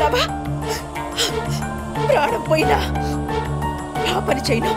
బెదిరిస్తున్నావా ప్రాణం పోయినా ఆ పని చేయను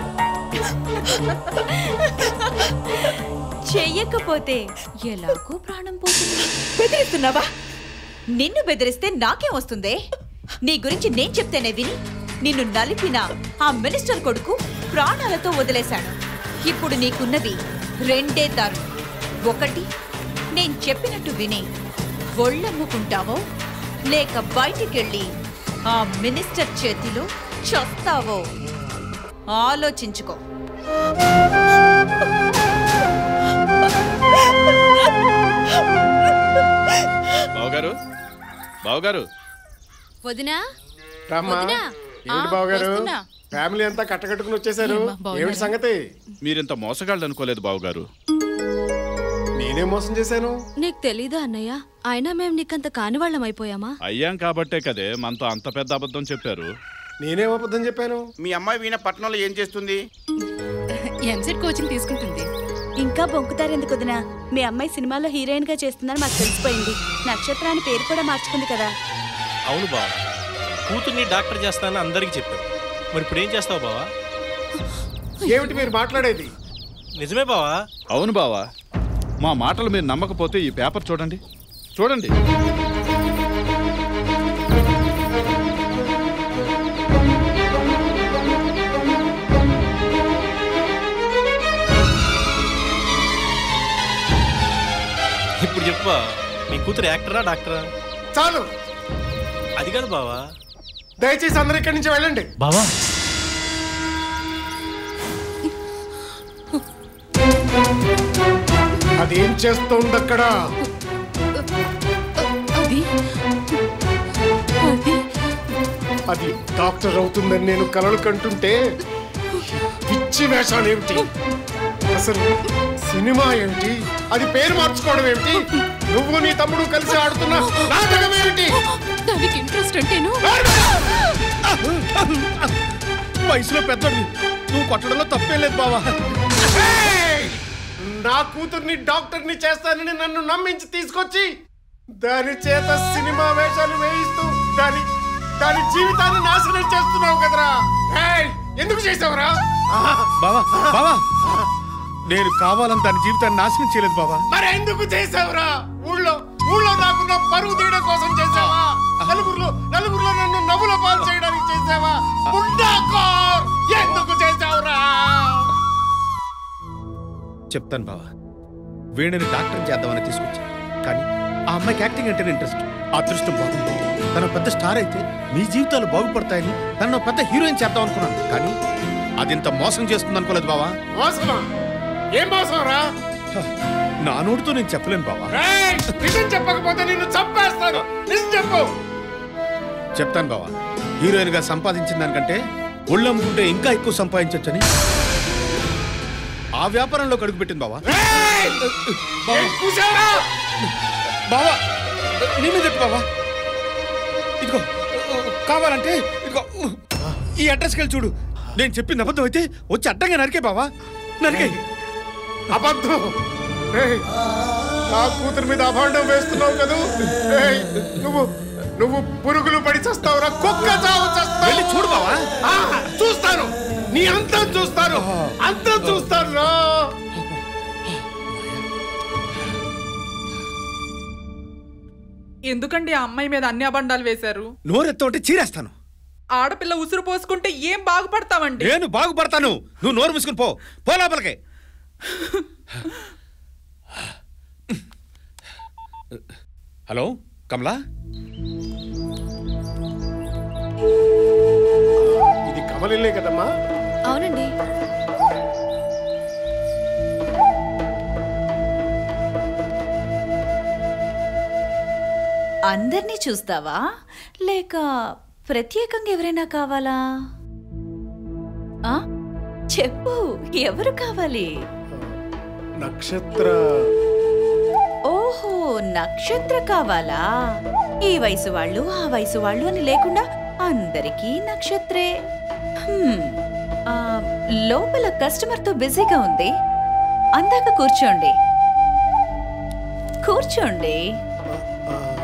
చెయ్యకపోతే ఎలాగో ప్రాణం పోతుంది బెదిరిస్తున్నావా నిన్ను బెదిరిస్తే నాకేం వస్తుందే నీ గురించి నేను చెప్తేనే విని నిన్ను నలిపిన ఆ మినిస్టర్ కొడుకు ప్రాణాలతో వదిలేశాను ఇప్పుడు నీకున్నది రెండే దారు ఒకటి నేను చెప్పినట్టు విని ఒళ్ళమ్ముకుంటావో లేక బయటికెళ్ళి ఆ మినిస్టర్ చేతిలో చస్తావో ఆలోచించుకో బావగారు బావగారు వదినా రామ్మా వదినా? ఏమిటి ఆ, బావగారు వస్తున్నా. ఫ్యామిలీ అంతా కట్టకట్టుకుని వచ్చేసారు ఏమ్మా, బాగున్నారా? ఏమిటి సంగతి మీరింత మోసగాళ్ళు అనుకోలేదు బావగారు నేనే మోసం చేశాను నీకు తెలీదా అన్నయ్య అయినా మేము నీకంత కానివాళ్ళం అయిపోయామా అయ్యాం కాబట్టే కదే మనతో అంత పెద్ద అబద్ధం చెప్పారు నేనేం అబద్ధం చెప్పాను మీ అమ్మాయి వీణ పట్టణంలో ఏం చేస్తుంది ఎంసెట్ కోచింగ్ తీసుకుంటుంది ఇంకా బొంకుతారెందుకు వదినా మీ అమ్మాయి సినిమాలో హీరోయిన్ గా చేస్తుందని మాకు తెలిసిపోయింది నక్షత్రాన్ని పేరు కూడా మార్చుకుంది కదా అవును బావ కూతుర్ని డాక్టర్ చేస్తానని అందరికీ చెప్పావు మరి ఇప్పుడు ఏం చేస్తావు బావా ఏమిటి మీరు మాట్లాడేది నిజమే బావా అవును బావా మా మాటలు మీరు నమ్మకపోతే ఈ పేపర్ చూడండి చూడండి ఇప్పుడు చెప్పు బావ, నీ కూతురు యాక్టరా డాక్టరా చాలు అది కాదు బావా దయచేసి అందరు ఇక్కడి నుంచి వెళ్ళండి బావా అదేం చేస్తోంది అక్కడ అది అది అది డాక్టర్ అవుతుందని నేను కలలు కంటుంటే పిచ్చి వేషాలు ఏమిటి అసలు సినిమా ఏమిటి అది పేరు మార్చుకోవడం ఏమిటి నువ్వు నీ తమ్ముడు కలిసి ఆడుతున్న నాటకం ఏమిటి దానికి ఇంట్రెస్ట్ అంటేను వయసులో పెద్దవి నువ్వు కొట్టడంలో తప్పే లేదు బావా నా కూతుర్ని డాక్టర్ని చేస్తానని నన్ను నమ్మించి తీసుకొచ్చి దాని చేత సినిమా వేషాలు వేయిస్తూ దాని దాని జీవితాన్ని నాశనం చేస్తున్నావు కదరా ఏయ్, ఎందుకు చేసావురా బావా బావా నేను కావాలని తన జీవితాన్ని నాశనం చేయలేదు బావా మరి ఎందుకు చేసావురా ఊళ్ళో ఊళ్ళో నాకున్న పరువు తీయడం కోసం చేసావా నలుగురిలో నలుగురిలో నన్ను నవ్వుల పాలు చేయడానికి చేసావా ముండాకోర్ ఎందుకు చేసావురా చెప్తాను బావా వీణని డాక్టర్ చేద్దామని తీసుకొచ్చా కానీ ఆ అమ్మాయికి యాక్టింగ్ అంటేనే ఇంట్రెస్ట్ అదృష్టం బాగుంది తన పెద్ద స్టార్ అయితే మీ జీవితాలు బాగుపడతాయని తను పెద్ద హీరోయిన్ చేద్దాం అనుకున్నాను కానీ అది ఇంత మోసం చేస్తుంది అనుకోలేదు బావా మోసమా ఏం మోసం రా హ, నా నోటితో నేను చెప్పలేను బావా ఏయ్, నిజం చెప్పకపోతే నిన్ను చంపేస్తాను నిజం చెప్పు చెప్తాను బావా హీరోయిన్ గా సంపాదించిన దానికంటే ఒళ్ళమ్ముకుంటే ఇంకా ఎక్కువ సంపాదించొచ్చని ఆ వ్యాపారంలో కడుగు పెట్టింది బావా ఏయ్, ఏం కూసావురా? బావా నేనే చెప్పు బావా ఇదిగో కావాలంటే ఇదిగో ఈ అడ్రస్కి వెళ్ళి చూడు నేను చెప్పింది అబద్ధం అయితే వచ్చి అడ్డంగా నరికే బావా నరికే అబద్ధం ఏయ్, నా కూతురు మీద అభాండం వేస్తున్నావు కదూ ఏయ్, నువ్వు నువ్వు పురుగులు పడి చస్తావురా కుక్క చావు చస్తావు వెళ్ళి చూడు బావా ఆ, చూస్తాను నీ అంతం చూస్తాను అంతం చూస్తాను రా ఎందుకండి ఆ అమ్మాయి మీద అన్ని అబండాలు వేశారు నోరెత్త ఉంటే చీరేస్తాను ఆడపిల్ల ఉసురు పోసుకుంటే ఏం బాగుపడతామండి నేను బాగుపడతాను నువ్వు నోరు మూసుకుని పో పో లోపలికి హలో కమలా ఇది కమలిల్లే కదమ్మా అవునండి అందర్నీ చూస్తావా లేక ప్రత్యేకంగా ఎవరైనా కావాలా ఆ చెప్పు ఎవరు కావాలి నక్షత్ర ఓహో నక్షత్ర కావాలా ఈ వయసు వాళ్ళు ఆ వయసు వాళ్ళు అని లేకుండా అందరికీ నక్షత్రే హ్మ్. ఆ, లోపల కస్టమర్తో బిజీగా ఉంది అందాక కూర్చోండి కూర్చోండి ఆ,